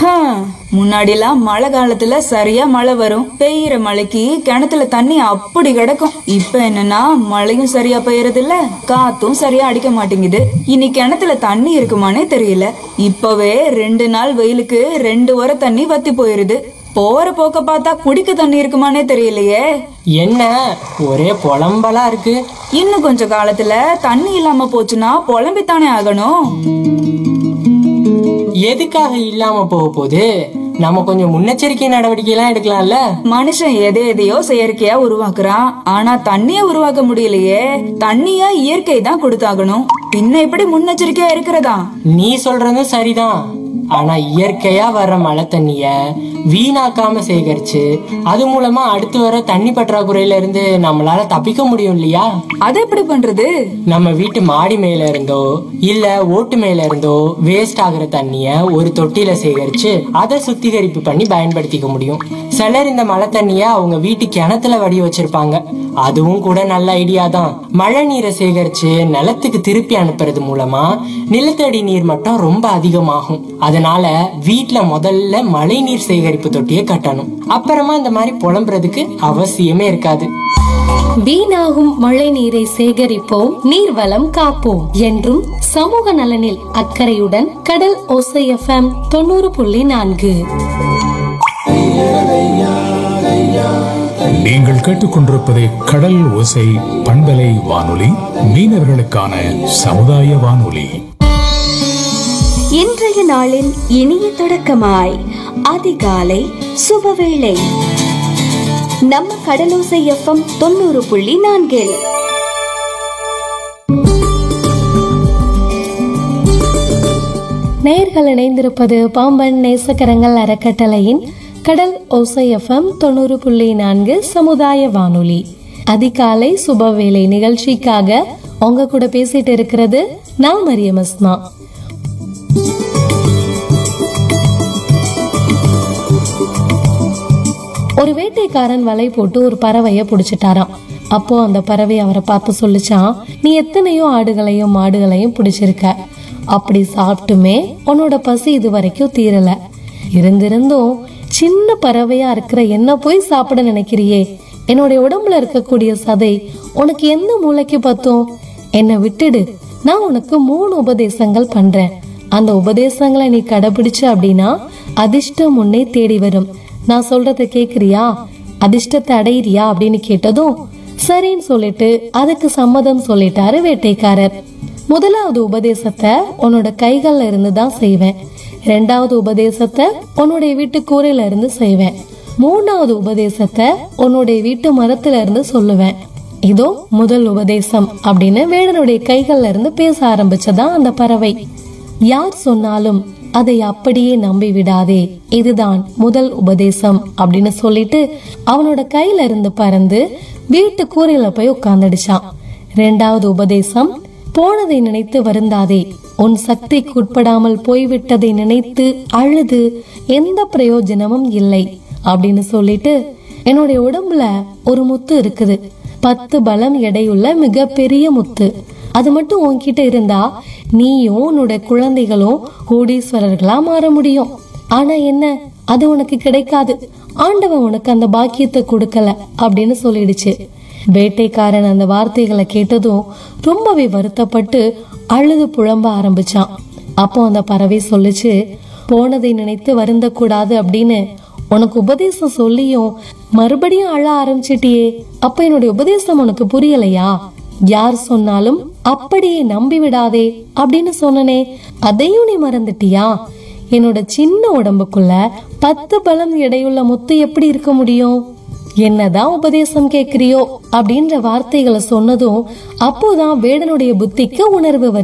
முன்னாடிலாம் மழை காலத்துல சரியா மழை வரும் பெய்யற மழைக்கு கிணத்துல தண்ணி அப்படி கிடக்கும் இப்ப என்னன்னா மழையும் சரியா பெய்யறது இல்ல காத்தும் சரியா அடிக்க மாட்டேங்குது இனி கிணத்துல தண்ணி இருக்குமானே தெரியல இப்பவே ரெண்டு நாள் வெயிலுக்கு ரெண்டு வர தண்ணி வத்தி போயிருது போற போக்க பார்த்தா குடிக்க தண்ணி இருக்குமானே தெரியலையே என்ன ஒரே புலம்பலா இருக்கு இன்னும் கொஞ்ச காலத்துல தண்ணி இல்லாம போச்சுன்னா புலம்பித்தானே ஆகணும் எதுக்காக இல்லாம போக போகுது நம்ம கொஞ்சம் முன்னெச்சரிக்கை நடவடிக்கை எல்லாம் எடுக்கலாம்ல மனுஷன் எதை எதையோ செயற்கையா உருவாக்குறான் ஆனா தண்ணிய உருவாக்க முடியலையே தண்ணிய இயற்கை தான் கொடுத்தாகணும் பின்ன எப்படி முன்னெச்சரிக்கையா இருக்கிறதா நீ சொல்றதும் சரிதான் ஆனா இயற்கையா வர்ற மழை தண்ணிய வீணாக்காம சேகரிச்சு அது மூலமா அடுத்து வர தண்ணி பற்றாக்குறையில இருந்து நம்மளால தப்பிக்க முடியும் இல்லையா அதை எப்படி பண்றது நம்ம வீட்டு மாடி மேல இருந்தோ இல்ல ஓட்டு மேல இருந்தோ வேஸ்ட் ஆகுற தண்ணிய ஒரு தொட்டியில சேகரிச்சு அதை சுத்திகரிப்பு பண்ணி பயன்படுத்திக்க முடியும் சிலர் இந்த மழை தண்ணிய அவங்க வீட்டு கிணத்துல வடி வச்சிருப்பாங்க அதுவும் கூட நல்ல ஐடியா தான் மழை நீரை சேகரிச்சு நிலத்துக்கு திருப்பி அனுப்புறது மூலமா நிலத்தடி நீர் மட்டம் ரொம்ப அதிகமாகும் அதனால வீட்ல முதல்ல மழை நீர் சேகரிப்பு தொட்டியை கட்டணும் அப்புறமா இந்த மாதிரி புலம்புறதுக்கு அவசியமே இருக்காது வீணாகும் மழை நீரை சேகரிப்போம் நீர்வளம் காப்போம் என்றும் சமூக நலனில் அக்கறையுடன் கடல் ஓசை எஃப்எம் தொண்ணூறு புள்ளி நான்கு நீங்கள் கேட்டுக்கொண்டிருப்பது கடல் ஓசை பண்பலை வானொலி மீனவர்களுக்கான சமுதாய வானொலி இன்றைய நாளின் இனிய தொடக்கமாய் அதிகாலை சுபவேளை நம்ம கடலோசை எஃப்எம் தொண்ணூறு புள்ளி நான்கில் நேர்கள் இணைந்திருப்பது பாம்பன் நேசக்கரங்கள் அறக்கட்டளையின் கடல் ஓசை எஃப்எம் தொண்ணூறு புள்ளி நான்கு சமுதாய வானொலி அதிகாலை சுபவேளை நிகழ்ச்சிக்காக உங்க கூட பேசிட்டு இருக்கிறது நான் மரியம் அஸ்மா ஒரு வேட்டைக்காரன் வலை போட்டு ஒரு பறவைய புடிச்சிட்டாராம் அப்போ அந்த பறவை அவரை பார்த்து சொல்லுச்சான் நீ எத்தனையோ ஆடுகளையும் மாடுகளையும் பிடிச்சிருக்க அப்படி சாப்பிட்டுமே உன்னோட பசி இது வரைக்கும் தீரல இருந்திருந்தும் சின்ன பறவையா இருக்கிற என்ன போய் சாப்பிட நினைக்கிறியே என்னுடைய உடம்புல இருக்கக்கூடிய சதை உனக்கு எந்த மூளைக்கு பத்தும் என்னை விட்டுடு நான் உனக்கு மூணு உபதேசங்கள் பண்றேன் அந்த உபதேசங்களை நீ கடைபிடிச்ச அப்படின்னா அதிர்ஷ்டம் உன்னை தேடி வரும் நான் சொல்றத கேக்குறியா அதிர்ஷ்டத்தை அடையிறியா அப்படின்னு கேட்டதும் சரின்னு சொல்லிட்டு அதுக்கு சம்மதம் சொல்லிட்டாரு வேட்டைக்காரர் முதலாவது உபதேசத்தை உன்னோட கைகள்ல இருந்து தான் செய்வேன் ரெண்டாவது உபதேசத்தை உன்னுடைய வீட்டு கூரையில இருந்து செய்வேன் மூணாவது உபதேசத்தை உன்னுடைய வீட்டு மரத்துல இருந்து சொல்லுவேன் இதோ முதல் உபதேசம் அப்படின்னு வேடனுடைய கைகள்ல இருந்து பேச ஆரம்பிச்சதான் அந்த பறவை யார் சொன்னாலும் அதை அப்படியே நம்பி விடாதே இதுதான் முதல் உபதேசம் அப்படின்னு சொல்லிட்டு அவனோட கையில இருந்து பறந்து வீட்டு கூரையில போய் உட்கார்ந்துடுச்சான் ரெண்டாவது உபதேசம் போனதை நினைத்து வருந்தாதே உன் சக்திக்கு உட்படாமல் போய்விட்டதை நினைத்து அழுது எந்த பிரயோஜனமும் இல்லை அப்படின்னு சொல்லிட்டு என்னுடைய உடம்புல ஒரு முத்து இருக்குது பத்து பலம் எடையுள்ள மிகப்பெரிய முத்து அது மட்டும் உன்கிட்ட இருந்தா நீயும் உன்னோட குழந்தைகளும் கோடீஸ்வரர்களா மாற முடியும் ஆனா என்ன அது உனக்கு கிடைக்காது ஆண்டவன் உனக்கு அந்த பாக்கியத்தை கொடுக்கல அப்படின்னு சொல்லிடுச்சு வேட்டைக்காரன் அந்த வார்த்தைகளை கேட்டதும் ரொம்பவே வருத்தப்பட்டு அழுது புலம்ப ஆரம்பிச்சான் அப்போ அந்த பறவை சொல்லுச்சு போனதை நினைத்து வருந்த கூடாது அப்படின்னு உனக்கு உபதேசம் சொல்லியும் மறுபடியும் அழ ஆரம்பிச்சிட்டியே அப்ப என்னுடைய உபதேசம் உனக்கு புரியலையா யார் சொன்னாலும் அப்படியே நம்பி விடாதே அப்படின்னு சொன்னனே அதையும் நீ மறந்துட்டியா என்னோட சின்ன உடம்புக்குள்ள பத்து பலம் எடையுள்ள முத்து எப்படி இருக்க முடியும் என்னதான் உபதேசம் கேக்குறியோ அப்படின்ற வார்த்தைகளை சொன்னதும் அப்போதான் வேடனுடைய புத்திக்கு உணர்வு வருது